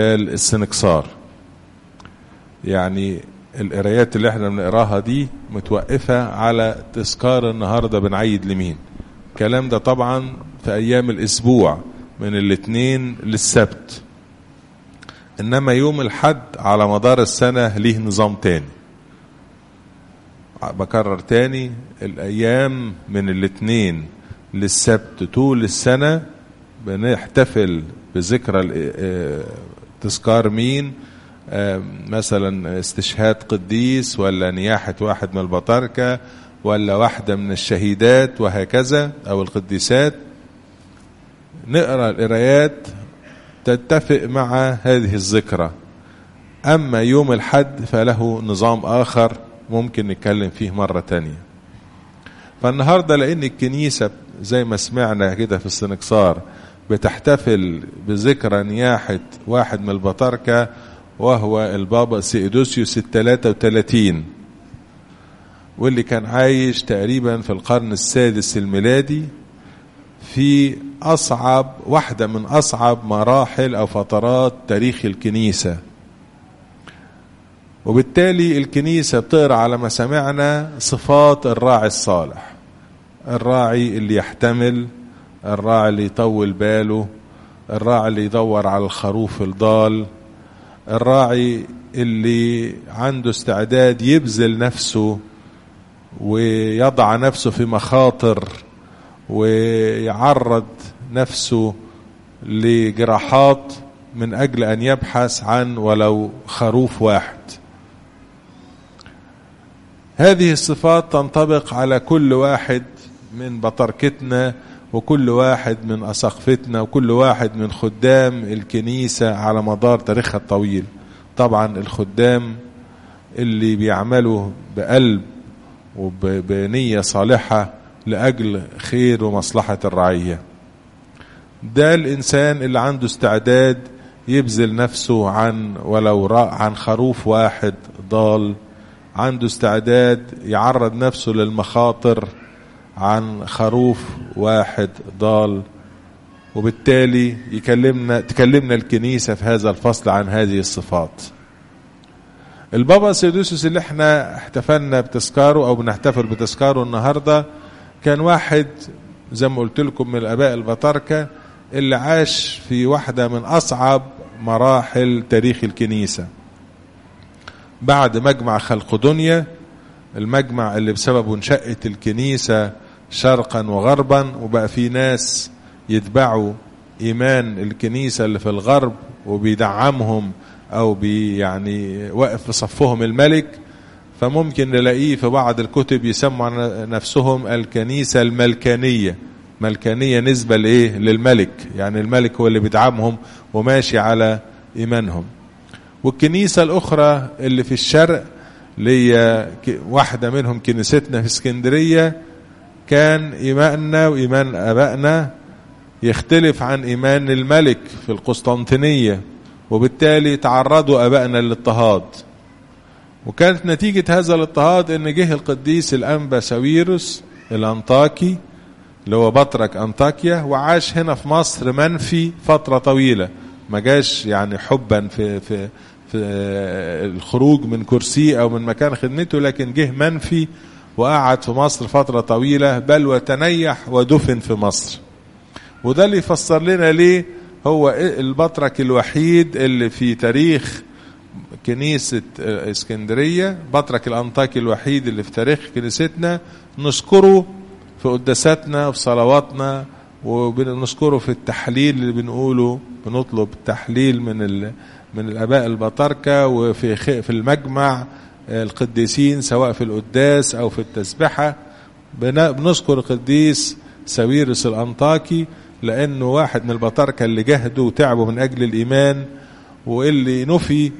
السنكسار يعني القرايات اللي احنا بنقراها دي متوقفة على تذكار النهاردة بنعيد لمين الكلام ده طبعا في ايام الاسبوع من الاثنين للسبت انما يوم الحد على مدار السنة ليه نظام تاني بكرر تاني الايام من الاثنين للسبت طول السنة بنحتفل بذكرى تذكار مين مثلا استشهاد قديس ولا نياحة واحد من البطاركة ولا واحدة من الشهيدات وهكذا أو القديسات نقرأ القرايات تتفق مع هذه الذكرى أما يوم الحد فله نظام آخر ممكن نتكلم فيه مرة تانية فالنهاردة لأن الكنيسة زي ما سمعنا كده في السنكسار بتحتفل بذكرى نياحة واحد من البطاركة وهو البابا سيدوسيوس الثلاثة وثلاثين واللي كان عايش تقريبا في القرن السادس الميلادي في أصعب واحدة من أصعب مراحل أو فترات تاريخ الكنيسة وبالتالي الكنيسة بتقرأ على ما سمعنا صفات الراعي الصالح الراعي اللي يحتمل الراعي اللي يطول باله الراعي اللي يدور على الخروف الضال الراعي اللي عنده استعداد يبذل نفسه ويضع نفسه في مخاطر ويعرض نفسه لجراحات من أجل أن يبحث عن ولو خروف واحد هذه الصفات تنطبق على كل واحد من بطركتنا وكل واحد من أساقفتنا وكل واحد من خدام الكنيسة على مدار تاريخها الطويل طبعا الخدام اللي بيعملوا بقلب وبنية صالحة لأجل خير ومصلحة الرعية ده الإنسان اللي عنده استعداد يبذل نفسه عن ولو عن خروف واحد ضال عنده استعداد يعرض نفسه للمخاطر عن خروف واحد ضال وبالتالي يكلمنا تكلمنا الكنيسة في هذا الفصل عن هذه الصفات البابا سيدوسوس اللي احنا احتفلنا بتذكاره او بنحتفل بتذكاره النهاردة كان واحد زي ما قلت لكم من الاباء البطاركة اللي عاش في واحدة من اصعب مراحل تاريخ الكنيسة بعد مجمع خلقدونيا المجمع اللي بسببه انشقت الكنيسة شرقا وغربا وبقى في ناس يتبعوا إيمان الكنيسة اللي في الغرب وبيدعمهم أو بي يعني واقف في صفهم الملك فممكن نلاقيه في بعض الكتب يسموا نفسهم الكنيسة الملكانية ملكانية نسبة لإيه للملك يعني الملك هو اللي بيدعمهم وماشي على إيمانهم والكنيسة الأخرى اللي في الشرق اللي هي واحدة منهم كنيستنا في اسكندرية كان إيماننا وإيمان أبائنا يختلف عن إيمان الملك في القسطنطينية وبالتالي تعرضوا أبائنا للاضطهاد وكانت نتيجة هذا الاضطهاد ان جه القديس الأنبا ساويروس الأنطاكي اللي هو بطرك أنطاكيا وعاش هنا في مصر منفي فترة طويلة ما جاش يعني حبا في, في, في الخروج من كرسيه أو من مكان خدمته لكن جه منفي وقعد في مصر فترة طويلة بل وتنيح ودفن في مصر وده اللي يفسر لنا ليه هو البطرك الوحيد اللي في تاريخ كنيسة اسكندرية بطرك الأنطاكي الوحيد اللي في تاريخ كنيستنا نذكره في قداساتنا وفي صلواتنا وبنذكره في التحليل اللي بنقوله بنطلب تحليل من ال من الآباء البطاركة وفي في المجمع القديسين سواء في القداس أو في التسبحة بنذكر القديس ساويرس الأنطاكي لأنه واحد من البطاركة اللي جهدوا وتعبوا من أجل الإيمان واللي نفي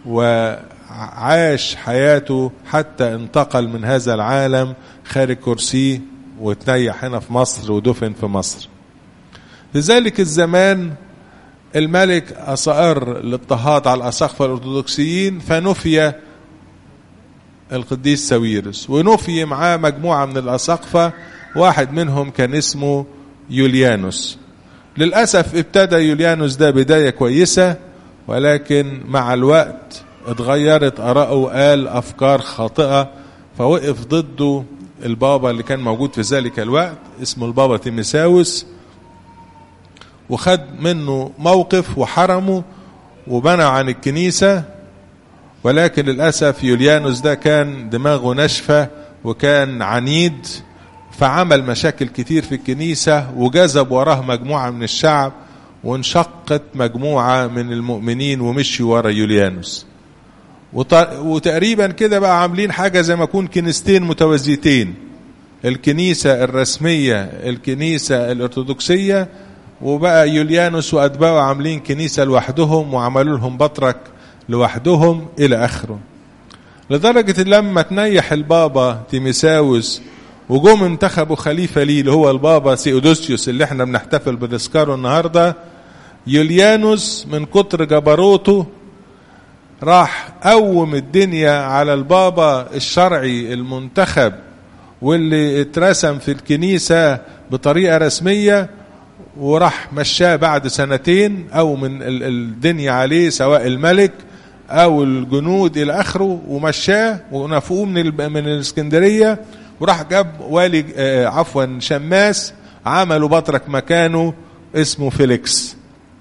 وعاش حياته حتى انتقل من هذا العالم خارج كرسيه وتنيح هنا في مصر ودفن في مصر لذلك الزمان الملك أصر الاضطهاد على الأساقفة الأرثوذكسيين فنفي القديس ساويرس ونفي معاه مجموعة من الأساقفة واحد منهم كان اسمه يوليانوس للأسف ابتدى يوليانوس ده بداية كويسة ولكن مع الوقت اتغيرت آراءه وقال أفكار خاطئة فوقف ضده البابا اللي كان موجود في ذلك الوقت اسمه البابا تيمساوس وخد منه موقف وحرمه وبنى عن الكنيسة ولكن للأسف يوليانوس ده كان دماغه ناشفة وكان عنيد فعمل مشاكل كتير في الكنيسة وجذب وراه مجموعة من الشعب وانشقت مجموعة من المؤمنين ومشوا ورا يوليانوس وتقريبا كده بقى عاملين حاجة زي ما يكون كنيستين متوازيتين الكنيسة الرسمية الكنيسة الأرثوذكسية وبقى يوليانوس وأتباعه عاملين كنيسة لوحدهم وعملوا لهم بطرك لوحدهم إلى آخره لدرجة لما تنيح البابا تيميساوس وجم انتخبوا خليفة ليه اللي هو البابا سيودوسيوس اللي احنا بنحتفل بتذكاره النهاردة يوليانوس من كتر جبروته راح قوم الدنيا على البابا الشرعي المنتخب واللي اترسم في الكنيسة بطريقة رسمية وراح مشاه بعد سنتين او من الدنيا عليه سواء الملك او الجنود الى اخره ومشاه ونفقوه من من الاسكندريه وراح جاب والي آه عفوا شماس عملوا بطرك مكانه اسمه فيليكس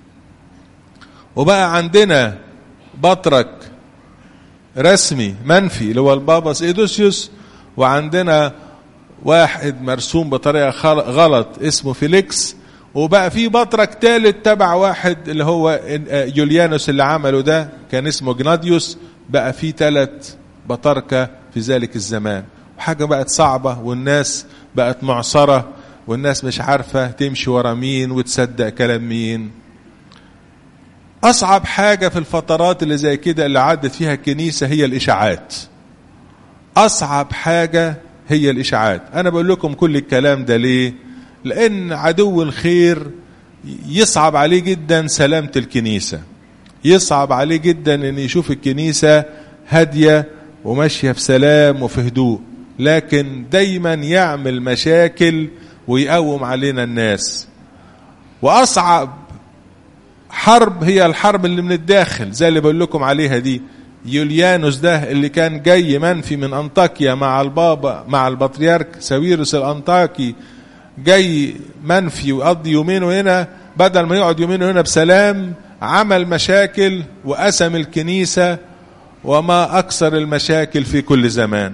وبقى عندنا بطرك رسمي منفي اللي هو البابا سيدوسيوس وعندنا واحد مرسوم بطريقه غلط اسمه فيليكس وبقى في بطرك ثالث تبع واحد اللي هو يوليانوس اللي عمله ده كان اسمه جناديوس بقى في ثلاث بطركة في ذلك الزمان وحاجة بقت صعبة والناس بقت معصرة والناس مش عارفة تمشي ورا مين وتصدق كلام مين أصعب حاجة في الفترات اللي زي كده اللي عدت فيها الكنيسة هي الإشاعات أصعب حاجة هي الإشاعات أنا بقول لكم كل الكلام ده ليه لأن عدو الخير يصعب عليه جدا سلامة الكنيسة يصعب عليه جدا أن يشوف الكنيسة هادية وماشية في سلام وفي هدوء لكن دايما يعمل مشاكل ويقوم علينا الناس وأصعب حرب هي الحرب اللي من الداخل زي اللي بقول لكم عليها دي يوليانوس ده اللي كان جاي منفي من أنطاكيا مع البابا مع البطريرك ساويرس الأنطاكي جاي منفي ويقضي يومين وهنا بدل ما يقعد يومين وهنا بسلام عمل مشاكل وقسم الكنيسة وما أكثر المشاكل في كل زمان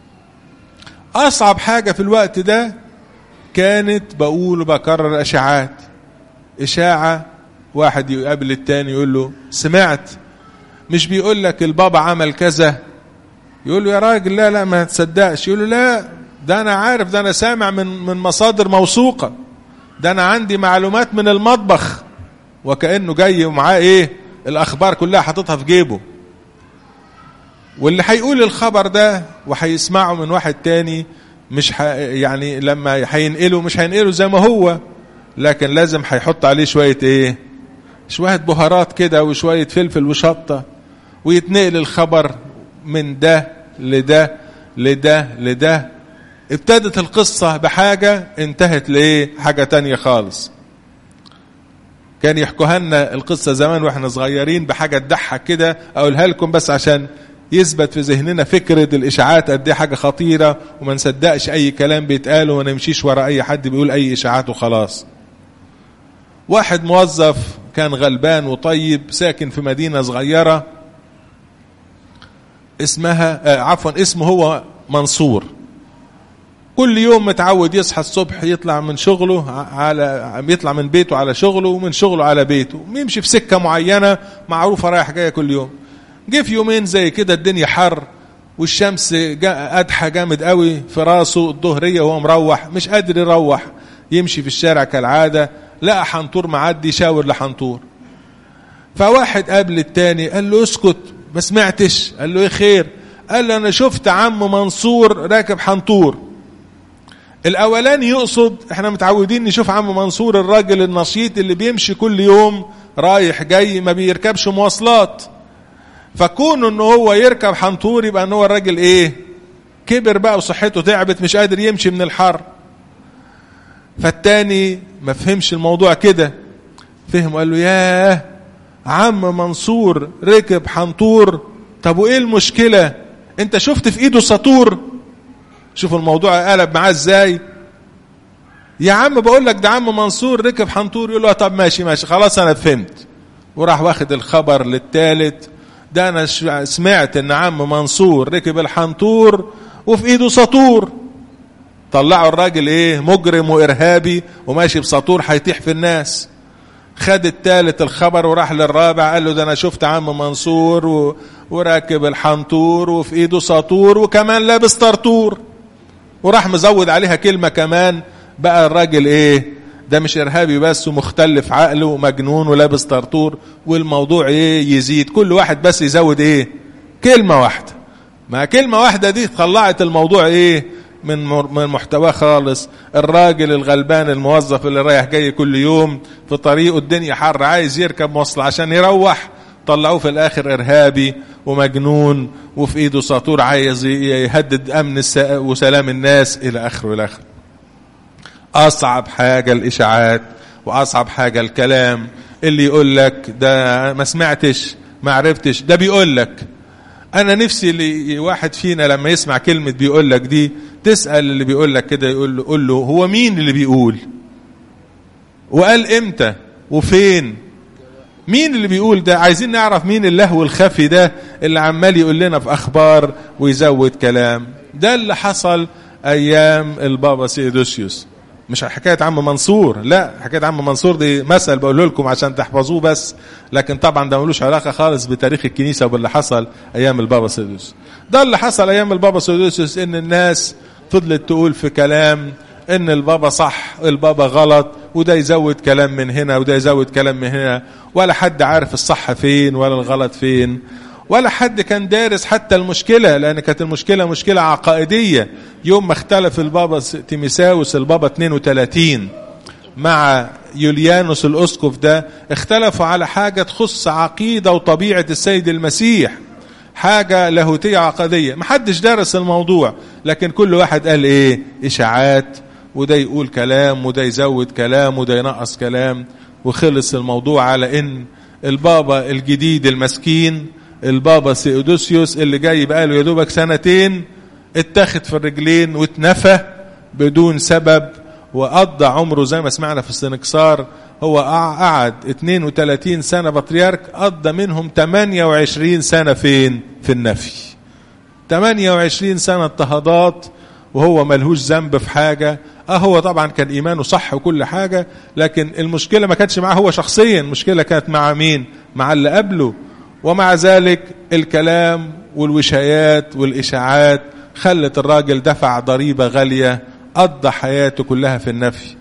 أصعب حاجة في الوقت ده كانت بقول وبكرر أشاعات إشاعة واحد يقابل التاني يقول له سمعت مش بيقول لك البابا عمل كذا يقول له يا راجل لا لا ما تصدقش يقول له لا ده انا عارف ده انا سامع من من مصادر موثوقه ده انا عندي معلومات من المطبخ وكانه جاي ومعاه ايه الاخبار كلها حاططها في جيبه واللي هيقول الخبر ده وهيسمعه من واحد تاني مش ح... يعني لما هينقله مش هينقله زي ما هو لكن لازم هيحط عليه شويه ايه شويه بهارات كده وشويه فلفل وشطه ويتنقل الخبر من ده لده لده لده ابتدت القصة بحاجة انتهت لإيه حاجة تانية خالص كان يحكوها لنا القصة زمان واحنا صغيرين بحاجة تضحك كده أقولها لكم بس عشان يثبت في ذهننا فكرة الإشاعات قد إيه حاجة خطيرة وما نصدقش أي كلام بيتقال وما نمشيش ورا أي حد بيقول أي إشاعات وخلاص. واحد موظف كان غلبان وطيب ساكن في مدينة صغيرة اسمها آه عفوا اسمه هو منصور كل يوم متعود يصحى الصبح يطلع من شغله على يطلع من بيته على شغله ومن شغله على بيته يمشي في سكة معينة معروفة رايح جاية كل يوم جه في يومين زي كده الدنيا حر والشمس قدحة جامد قوي في راسه الظهرية وهو مروح مش قادر يروح يمشي في الشارع كالعادة لقى حنطور معدي شاور لحنطور فواحد قابل التاني قال له اسكت ما سمعتش قال له ايه خير قال له انا شفت عم منصور راكب حنطور الاولاني يقصد احنا متعودين نشوف عم منصور الراجل النشيط اللي بيمشي كل يوم رايح جاي ما بيركبش مواصلات فكونه ان هو يركب حنطور يبقى ان هو الراجل ايه كبر بقى وصحته تعبت مش قادر يمشي من الحر فالتاني ما فهمش الموضوع كده فهم قال له ياه عم منصور ركب حنطور طب وايه المشكلة انت شفت في ايده سطور شوف الموضوع قلب معاه ازاي يا عم بقول لك ده عم منصور ركب حنطور يقول له طب ماشي ماشي خلاص انا فهمت وراح واخد الخبر للتالت ده انا سمعت ان عم منصور ركب الحنطور وفي ايده سطور طلعوا الراجل ايه مجرم وارهابي وماشي بسطور هيطيح في الناس خد التالت الخبر وراح للرابع قال له ده انا شفت عم منصور و... وراكب الحنطور وفي ايده سطور وكمان لابس طرطور وراح مزود عليها كلمة كمان بقى الراجل ايه ده مش ارهابي بس ومختلف عقله ومجنون ولابس طرطور والموضوع ايه يزيد كل واحد بس يزود ايه كلمة واحدة ما كلمة واحدة دي طلعت الموضوع ايه من من محتواه خالص الراجل الغلبان الموظف اللي رايح جاي كل يوم في طريقه الدنيا حر عايز يركب مواصلة عشان يروح طلعوه في الاخر ارهابي ومجنون وفي ايده ساطور عايز يهدد امن وسلام الناس الى اخره الى اخره اصعب حاجة الاشاعات واصعب حاجة الكلام اللي يقول لك ده ما سمعتش ما عرفتش ده بيقول لك انا نفسي اللي واحد فينا لما يسمع كلمة بيقول لك دي تسأل اللي بيقول لك كده يقول له قول له هو مين اللي بيقول وقال امتى وفين مين اللي بيقول ده عايزين نعرف مين اللهو الخفي ده اللي عمال يقول لنا في اخبار ويزود كلام ده اللي حصل ايام البابا سيدوسيوس مش حكاية عم منصور لا حكاية عم منصور دي مثل بقول لكم عشان تحفظوه بس لكن طبعا ده ملوش علاقة خالص بتاريخ الكنيسة وباللي حصل ايام البابا سيدوسيوس ده اللي حصل ايام البابا سيدوسيوس ان الناس فضلت تقول في كلام ان البابا صح البابا غلط وده يزود كلام من هنا وده يزود كلام من هنا ولا حد عارف الصح فين ولا الغلط فين ولا حد كان دارس حتى المشكلة لأن كانت المشكلة مشكلة عقائدية يوم ما اختلف البابا تيميساوس البابا 32 مع يوليانوس الأسقف ده اختلفوا على حاجة تخص عقيدة وطبيعة السيد المسيح حاجة لاهوتية عقدية محدش درس الموضوع لكن كل واحد قال ايه اشاعات وده يقول كلام وده يزود كلام وده ينقص كلام وخلص الموضوع على ان البابا الجديد المسكين البابا سيودوسيوس اللي جاي بقاله يا دوبك سنتين اتخذ في الرجلين واتنفى بدون سبب وقضى عمره زي ما سمعنا في السنكسار هو قعد 32 سنة بطريرك قضى منهم 28 سنة فين في النفي 28 سنة اضطهادات وهو ملهوش ذنب في حاجة اه هو طبعا كان ايمانه صح وكل حاجة لكن المشكلة ما كانتش معاه هو شخصيا المشكلة كانت مع مين مع اللي قبله ومع ذلك الكلام والوشايات والاشاعات خلت الراجل دفع ضريبة غالية قضى حياته كلها في النفي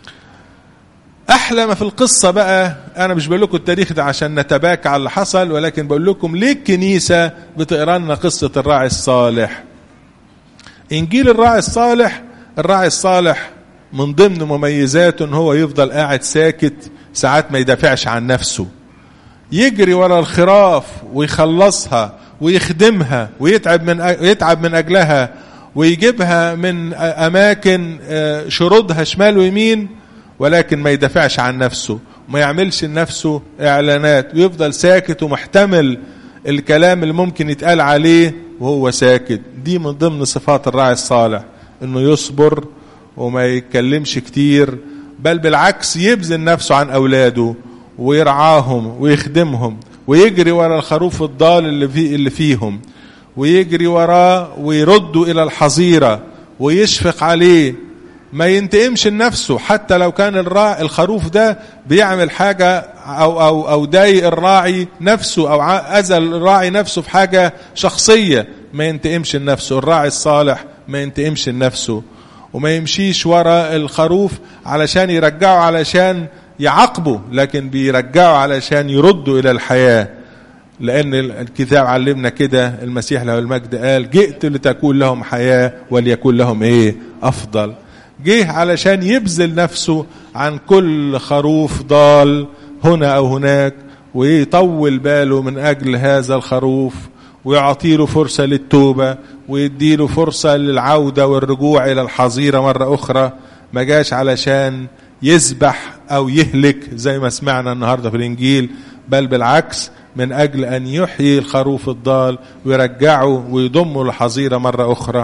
احلى ما في القصة بقى انا مش بقول لكم التاريخ ده عشان نتباكى على اللي حصل ولكن بقول لكم ليه الكنيسة بتقرا لنا قصة الراعي الصالح انجيل الراعي الصالح الراعي الصالح من ضمن مميزاته ان هو يفضل قاعد ساكت ساعات ما يدافعش عن نفسه يجري ورا الخراف ويخلصها ويخدمها ويتعب من يتعب من اجلها ويجيبها من اماكن شرودها شمال ويمين ولكن ما يدافعش عن نفسه وما يعملش لنفسه اعلانات ويفضل ساكت ومحتمل الكلام اللي ممكن يتقال عليه وهو ساكت دي من ضمن صفات الراعي الصالح انه يصبر وما يتكلمش كتير بل بالعكس يبذل نفسه عن اولاده ويرعاهم ويخدمهم ويجري ورا الخروف الضال اللي, في اللي فيهم ويجري وراه ويرده الى الحظيره ويشفق عليه ما ينتقمش لنفسه حتى لو كان الراعي الخروف ده بيعمل حاجة أو, أو, أو ضايق الراعي نفسه أو أذى الراعي نفسه في حاجة شخصية ما ينتقمش لنفسه الراعي الصالح ما ينتقمش لنفسه وما يمشيش ورا الخروف علشان يرجعه علشان يعاقبه لكن بيرجعه علشان يرده إلى الحياة لأن الكتاب علمنا كده المسيح له المجد قال جئت لتكون لهم حياة وليكون لهم إيه أفضل جه علشان يبذل نفسه عن كل خروف ضال هنا أو هناك ويطول باله من أجل هذا الخروف ويعطيله فرصة للتوبة ويديله فرصة للعودة والرجوع إلى الحظيرة مرة أخرى ما جاش علشان يذبح أو يهلك زي ما سمعنا النهاردة في الإنجيل بل بالعكس من أجل أن يحيي الخروف الضال ويرجعه ويضمه للحظيرة مرة أخرى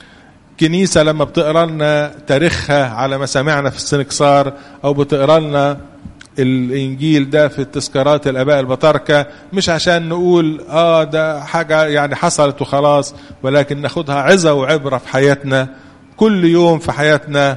كنيسة لما بتقرا لنا تاريخها على ما سمعنا في السنكسار أو بتقرا لنا الانجيل ده في التذكارات الاباء البطاركه مش عشان نقول اه ده حاجه يعني حصلت وخلاص ولكن ناخدها عظه وعبره في حياتنا كل يوم في حياتنا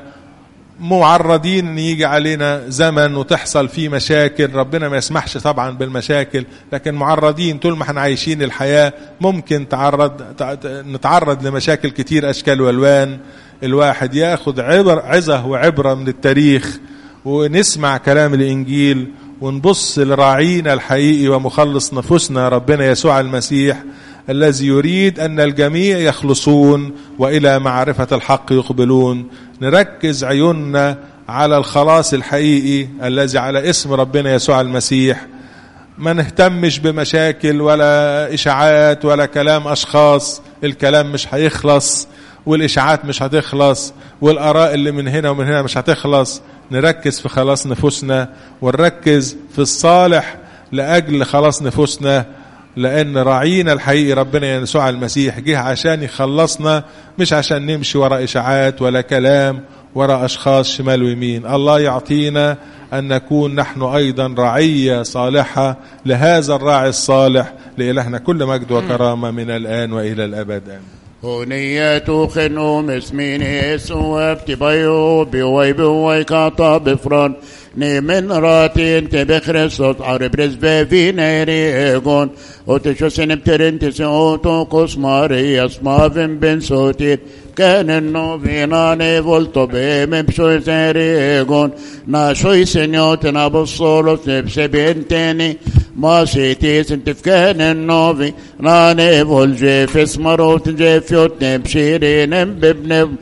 معرضين ان يجي علينا زمن وتحصل فيه مشاكل ربنا ما يسمحش طبعا بالمشاكل لكن معرضين طول ما احنا عايشين الحياه ممكن تعرض نتعرض لمشاكل كتير اشكال والوان الواحد ياخد عبر عظه وعبره من التاريخ ونسمع كلام الانجيل ونبص لراعينا الحقيقي ومخلص نفوسنا ربنا يسوع المسيح الذي يريد ان الجميع يخلصون والى معرفه الحق يقبلون نركز عيوننا على الخلاص الحقيقي الذي على اسم ربنا يسوع المسيح ما نهتمش بمشاكل ولا اشاعات ولا كلام اشخاص الكلام مش هيخلص والاشاعات مش هتخلص والاراء اللي من هنا ومن هنا مش هتخلص نركز في خلاص نفوسنا ونركز في الصالح لاجل خلاص نفوسنا لان راعينا الحقيقي ربنا يسوع المسيح جه عشان يخلصنا مش عشان نمشي ورا اشاعات ولا كلام ورا اشخاص شمال ويمين الله يعطينا ان نكون نحن ايضا رعيه صالحه لهذا الراعي الصالح لالهنا كل مجد وكرامه من الان والى الابد امين هنية خنو مسمين يسوع بتبيو بيوي بيوي كاطا بفران نيمن راتين تبخرسوت عرب رزبه في نيريغون وتشو سنبترين تسعوتو قسماري اسمافن بن سوتين كان النوفينا نيفولتو بيم بشو سيريغون ناشوي سنيوت نابصولو سبسبينتيني ما سيتيس انت في كان النوفي ناني فول جيف اسمروت جيفيوت نبشيرين ببنب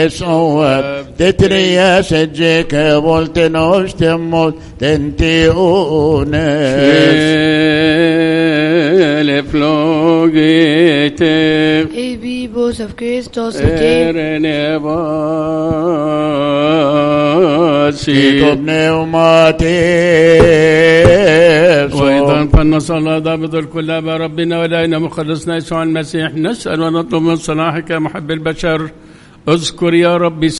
اسواب تتريا سجيك فولت نوش تموت تنتي Le flogete Ebibos of Christos again. Erenevasi بنوماتيس وأيضا فلنصل الله ضابط الكل ربنا ولينا مخلصنا يسوع المسيح نسأل ونطلب من صلاحك يا محب البشر اذكر يا ربي